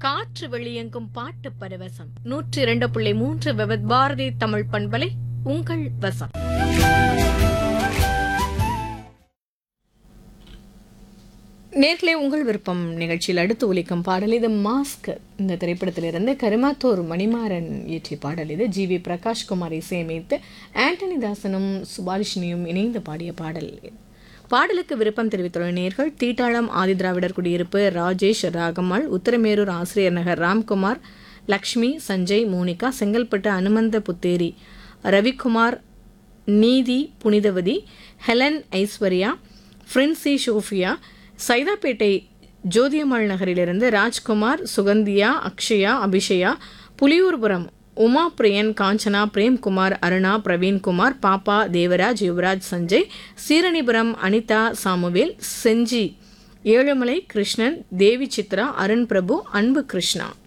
காற்று வெளியெங்கும் பாட்டு பரவசம் நூற்றி இரண்டு புள்ளி மூன்று விவத் பாரதி தமிழ் பண்பலை உங்கள் வசம் நேர்களே உங்கள் விருப்பம் நிகழ்ச்சியில் அடுத்து ஒலிக்கும் பாடல் இது மாஸ்க் இந்த திரைப்படத்திலிருந்து கருமாத்தூர் மணிமாறன் இயற்றிய பாடல் இது ஜி வி பிரகாஷ்குமார் இசையமைத்து ஆண்டனி தாசனும் சுபாலிஷினியும் இணைந்து பாடிய பாடல் பாடலுக்கு விருப்பம் தெரிவித்துள்ள நேர்கள் தீட்டாளம் ஆதிதிராவிடர் குடியிருப்பு Rajesh Ragammal Uthiramerur Asiriyar Nagar Ramkumar Lakshmi Sanjay Monica Chengalpattu Hanumantha Putheri Ravikumar Neethi Punithavathi Helen Aishwarya Frincy Sophia Saidapet Jothiammal நகரிலிருந்து ராஜ்குமார் சுகந்தியா அக்ஷயா அபிஷயா புலியூர்புரம் உமா பிரியன் காஞ்சனா பிரேம்குமார் அருணா பிரவீன்குமார் பாப்பா தேவராஜ் யுவராஜ் சஞ்சய் சீரணிபுரம் அனிதா சாமுவேல் செஞ்சி ஏழுமலை கிருஷ்ணன் தேவி சித்ரா அருண் பிரபு அன்பு கிருஷ்ணா